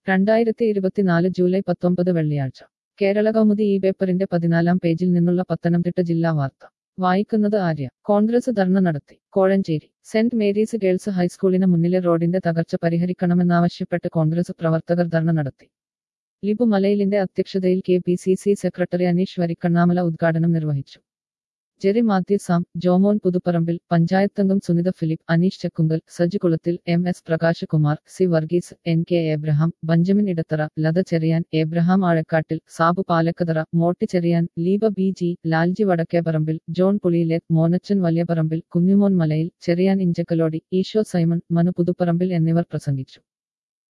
രണ്ടായിരത്തി ഇരുപത്തിനാല് ജൂലൈ പത്തൊമ്പത് വെള്ളിയാഴ്ച കേരള കൗമുദി ഈ പേപ്പറിന്റെ പതിനാലാം പേജിൽ നിന്നുള്ള പത്തനംതിട്ട ജില്ലാ വാർത്ത വായിക്കുന്നത് ആര്യ കോൺഗ്രസ് ധർണ നടത്തി കോഴഞ്ചേരി സെന്റ് മേരീസ് ഗേൾസ് ഹൈസ്കൂളിന് മുന്നിലെ റോഡിന്റെ തകർച്ച പരിഹരിക്കണമെന്നാവശ്യപ്പെട്ട് കോൺഗ്രസ് പ്രവർത്തകർ ധർണ നടത്തി ലിബു മലയിലിന്റെ അധ്യക്ഷതയിൽ K P C C secretary Anish Varikkannamala ഉദ്ഘാടനം നിർവഹിച്ചു ജെറി മാത്യു സാം ജോമോൻ പുതുപ്പറമ്പിൽ പഞ്ചായത്തംഗം Sunitha Philip Anish Chakkunkal Saji Kulathil M S Prakash Kumar C Varghese N K Abraham Benjamin Edathara Latha Cherian Abraham Azhakattil Sabu Palakkathara Motty Cherian Leeba B G Lalji Vadakkeparambil John പുളിയിലെ മോനച്ചൻ വലിയപറമ്പിൽ കുഞ്ഞുമോൻ മലയിൽ ചെറിയാൻ ഇഞ്ചക്കലോടി ഈശോ സൈമൺ മനു പുതുപ്പറമ്പിൽ എന്നിവർ പ്രസംഗിച്ചു